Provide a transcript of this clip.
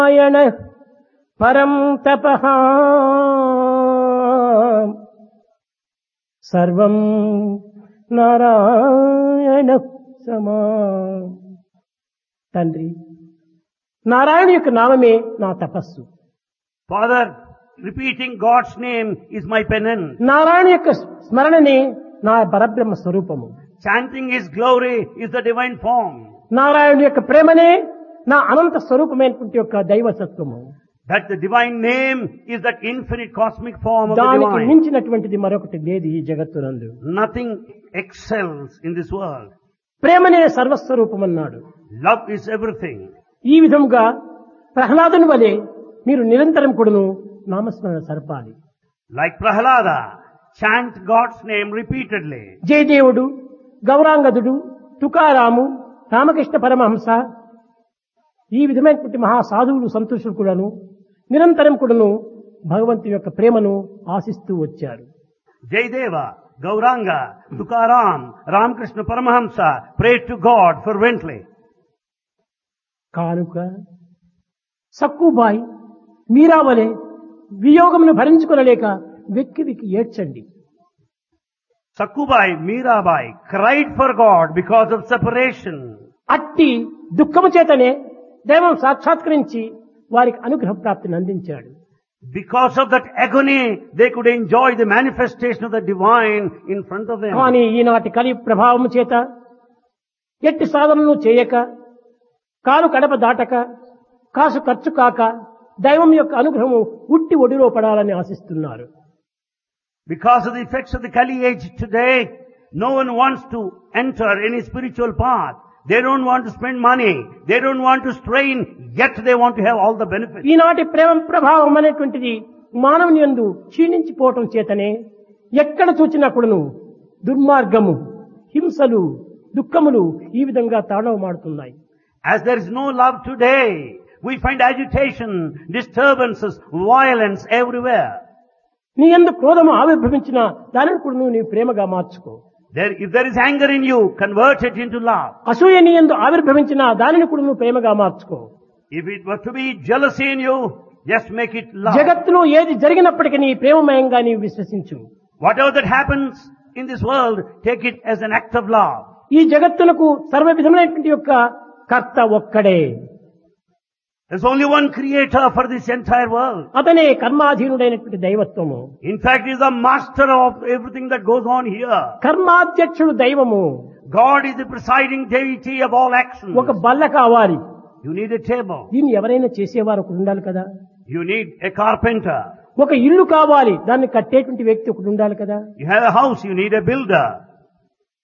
నారాయణ పరం తప సర్వం నారాయణ సమా తండ్రి నారాయణ యొక్క నామమే నా తపస్సు Father, repeating God's name is my penance. Narayana యొక్క స్మరణనే నా పరబ్రహ్మ స్వరూపము Chanting His glory is the divine form. Narayana యొక్క ప్రేమనే నా అనంత స్వరూపమైనటువంటి యొక్క దైవసత్వము That the divine name is that infinite cosmic form of the దానికి divine. మించినటువంటిది మరొకటి లేదు ఈ జగత్తునందు Nothing excels in this world. ప్రేమనే సర్వస్వరూపం అన్నాడు Love is everything. ఈ విధంగా ప్రహ్లాదుని వలె మీరు నిరంతరం కూడాను నామస్మరణ సరపాలి Like Prahlada, chant God's name repeatedly. జయదేవుడు గౌరాంగదుడు తుకారాము Ramakrishna Paramahamsa ఈ విధమైనటువంటి మహా సాధువులు సంతోషులు కూడాను నిరంతరం కూడాను భగవంతుని యొక్క ప్రేమను ఆశిస్తూ వచ్చారు Jayadeva, Gauranga, Tukaram, Ramakrishna Paramahamsa prayed to God fervently. కానుక సక్కుబాయి మీరావలే వియోగమును భరించుకొనలేక వెక్కి వెక్కి ఏడ్చండి Sakubai, Mirabai cried for God because of separation. అట్టి దుఃఖము చేతనే దైవం సాక్షాత్కరించి వారికి అనుగ్రహ ప్రాప్తిని అందించాడు Because of that agony, they could enjoy the manifestation of the divine in front of them. కానీ ఈనాటి కలి ప్రభావము చేత ఎట్టి సాధనలు చేయక కాలు కడప దాటక కాసు ఖర్చు కాక దైవం యొక్క అనుగ్రహము ఉట్టి ఒడిలో పడాలని ఆశిస్తున్నారు Because of the effects of the Kali age today, no one wants to enter any spiritual path. They don't want to spend money. They don't want to strain, yet they want to have all the benefits. ఈనాటి ప్రేమ ప్రభావం అనేటువంటిది మానవుని యందు క్షీణించిపోవటం చేతనే ఎక్కడ చూచినా కూడాను దుర్మార్గము హింసలు దుఃఖములు ఈ విధంగా తాండవమాడుతున్నాయి As there is no love today, we find agitation, disturbances, violence everywhere. నీ ఎందు క్రోధము ఆవిర్భవించిన దానిని కూడా నువ్వు నీ ప్రేమగా మార్చుకో There, if there is anger in you, convert it into love. అసూయ నీ ఎందు ఆవిర్భవించిన దానిని కూడా నువ్వు ప్రేమగా మార్చుకో If it were to be jealousy in you, just make it love. జగత్తులో ఏది జరిగినప్పటికీ నీ ప్రేమమయంగా నీవు విశ్వసించు Whatever that happens in this world, take it as an act of love. ఈ జగత్తులకు సర్వ విధములైనటువంటి యొక్క కర్త ఒక్కడే There's only one creator for this entire world. అతనే కర్మాధీనుడైనటువంటి దైవత్వము In fact, he's the master of everything that goes on here. కర్మాధ్యక్షుడు దైవము God is the presiding deity of all actions. ఒక బల్ల కావాలి You need a table. దీన్ని ఎవరైనా చేసేవారు ఒకడు ఉండాలి కదా You need a carpenter. ఒక ఇల్లు కావాలి దాన్ని కట్టేటువంటి వ్యక్తి ఒకడు ఉండాలి కదా You have a house, you need a builder.